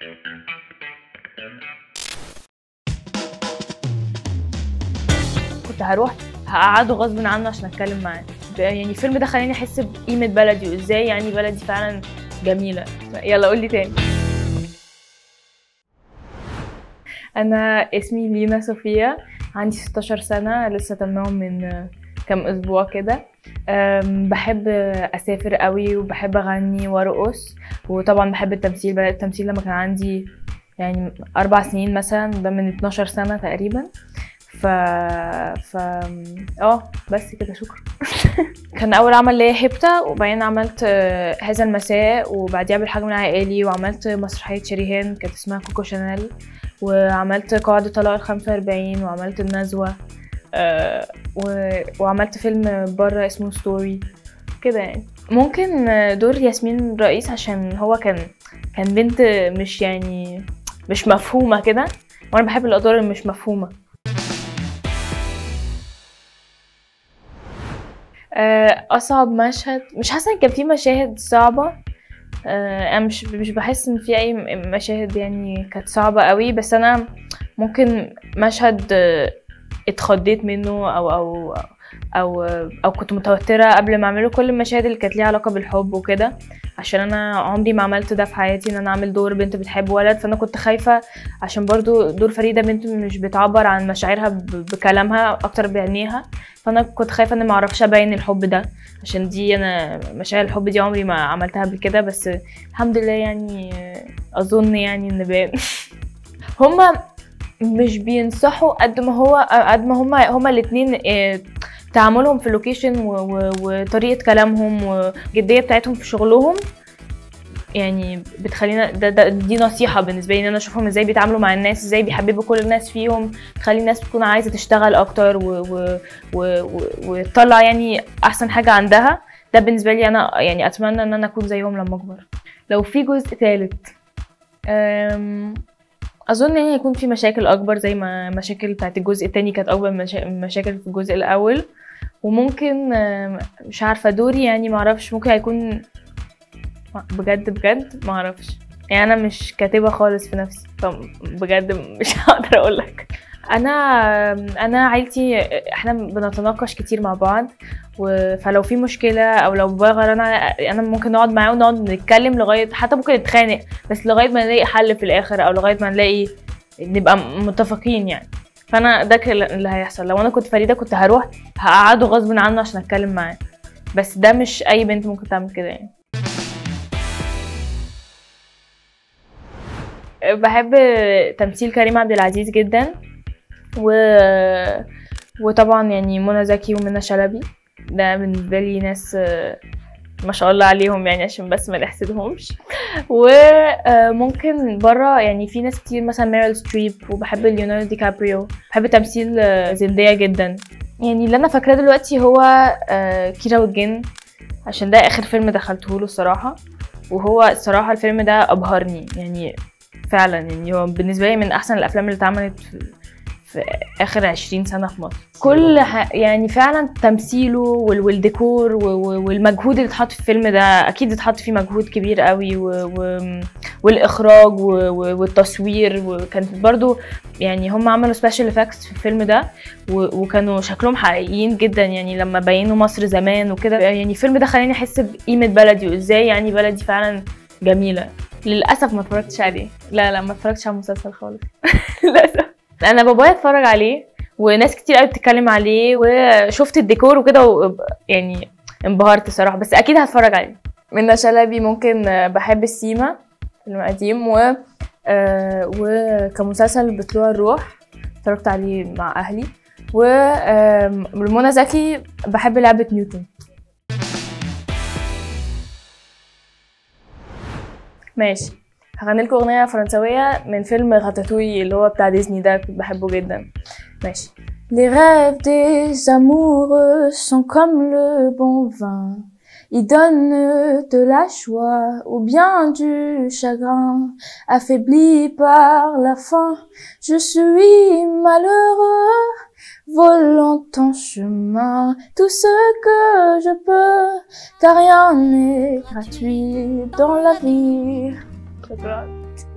كنت هروح هقعده غصب عنه عشان اتكلم معاه يعني الفيلم ده خلاني احس بقيمه بلدي وازاي يعني بلدي فعلا جميله يلا قول لي تاني انا اسمي لينا صوفيا عندي 16 سنه لسه تمام من كام اسبوع كده أم، بحب اسافر قوي وبحب اغني وارقص وطبعا بحب التمثيل بدات التمثيل لما كان عندي يعني اربع سنين مثلا ده من 12 سنه تقريبا ف ف اه بس كده شكرا كان اول عمل ليا هبته وبعدين عملت آه، هذا المساء وبعديها بالحجم العائلي وعملت مسرحيه شريهان كانت اسمها كوكو شانيل وعملت قاعدة طلاق الخمسة وأربعين وعملت النزوة آه، و- وعملت فيلم بره اسمه ستوري كده يعني ممكن آه، دور ياسمين رئيس عشان هو كان كان بنت مش يعني مش مفهومة كده وانا بحب الادوار اللي مش مفهومة آه، اصعب مشهد مش حاسه ان كان في مشاهد صعبه آه، انا مش مش بحس ان في اي م- مشاهد يعني كانت صعبه قوي بس انا ممكن مشهد آه، اتخضيت منه او او او او كنت متوتره قبل ما اعمله كل المشاهد اللي كانت ليها علاقه بالحب وكده عشان انا عمري ما عملت ده في حياتي ان انا اعمل دور بنت بتحب ولد فانا كنت خايفه عشان برضو دور فريده بنت مش بتعبر عن مشاعرها ب- بكلامها اكتر بعينيها فانا كنت خايفه اني ما اعرفش ابين الحب ده عشان دي انا مشاعر الحب دي عمري ما عملتها قبل كده بس الحمد لله يعني اظن يعني ان باين هما مش بينصحوا قد ما هو قد ما هما هما الاتنين آه، تعاملهم في اللوكيشن و- و- وطريقه كلامهم والجديه بتاعتهم في شغلهم يعني بتخلينا ده, ده دي نصيحه بالنسبه لي ان انا اشوفهم ازاي بيتعاملوا مع الناس ازاي بيحببوا كل الناس فيهم تخلي الناس تكون عايزه تشتغل اكتر و- و- و- و- وتطلع يعني احسن حاجه عندها ده بالنسبه لي انا يعني اتمنى ان انا اكون زيهم لما اكبر لو في جزء ثالث أم، اظن يعني هيكون في مشاكل اكبر زي ما مشاكل بتاعت الجزء التاني كانت اكبر من مشا- من مشاكل في الجزء الاول وممكن أم، مش عارفه دوري يعني معرفش ممكن هيكون بجد بجد معرفش يعني انا مش كاتبه خالص في نفسي فبجد مش هقدر اقول لك انا انا عيلتي احنا بنتناقش كتير مع بعض و- فلو في مشكله او لو بغير انا انا ممكن نقعد معاه ونقعد نتكلم لغايه حتى ممكن نتخانق بس لغايه ما نلاقي حل في الاخر او لغايه ما نلاقي نبقى متفقين يعني فانا ده كل- اللي هيحصل لو انا كنت فريده كنت هروح هقعده غصب عنه عشان اتكلم معاه بس ده مش اي بنت ممكن تعمل كده يعني بحب تمثيل كريم عبد العزيز جدا و... وطبعا يعني منى زكي ومنى شلبي ده بالنسبه لي ناس آه، ما شاء الله عليهم يعني عشان بس ما نحسدهمش وممكن بره يعني في ناس كتير مثلا ميريل ستريب وبحب ليوناردو دي كابريو بحب تمثيل آه، زندية جدا يعني اللي انا فاكراه دلوقتي هو آه، كيرة والجن عشان ده اخر فيلم دخلته له الصراحه وهو الصراحه الفيلم ده ابهرني يعني فعلا يعني هو بالنسبه لي من احسن الافلام اللي اتعملت في, في اخر عشرين سنه في مصر كل ح... يعني فعلا تمثيله وال... والديكور و... و... والمجهود اللي اتحط في الفيلم ده اكيد اتحط فيه مجهود كبير قوي و... و... والاخراج و... و... والتصوير وكانت برضو يعني هم عملوا سبيشال افكتس في الفيلم ده و... وكانوا شكلهم حقيقيين جدا يعني لما بينوا مصر زمان وكده يعني الفيلم ده خلاني احس بقيمه بلدي وازاي يعني بلدي فعلا جميله للاسف ما اتفرجتش عليه لا لا ما اتفرجتش على المسلسل خالص للاسف انا بابايا اتفرج عليه وناس كتير قوي بتتكلم عليه وشفت الديكور وكده و... يعني انبهرت صراحه بس اكيد هتفرج عليه منى شلبي ممكن آه، بحب السيما فيلم قديم و آه، وكمسلسل بطلوع الروح اتفرجت عليه مع اهلي و آم، منى زكي بحب لعبه نيوتن ماشي هغني لكم اغنيه فرنسويه من فيلم راتاتوي اللي هو بتاع ديزني ده كنت بحبه جدا ماشي Les rêves des amoureux sont comme le bon vin. Ils donnent de la joie ou bien du chagrin. Affaibli par la faim, je suis malheureux. Volant en chemin tout ce que je peux, car rien n'est gratuit dans la vie. Chocolat.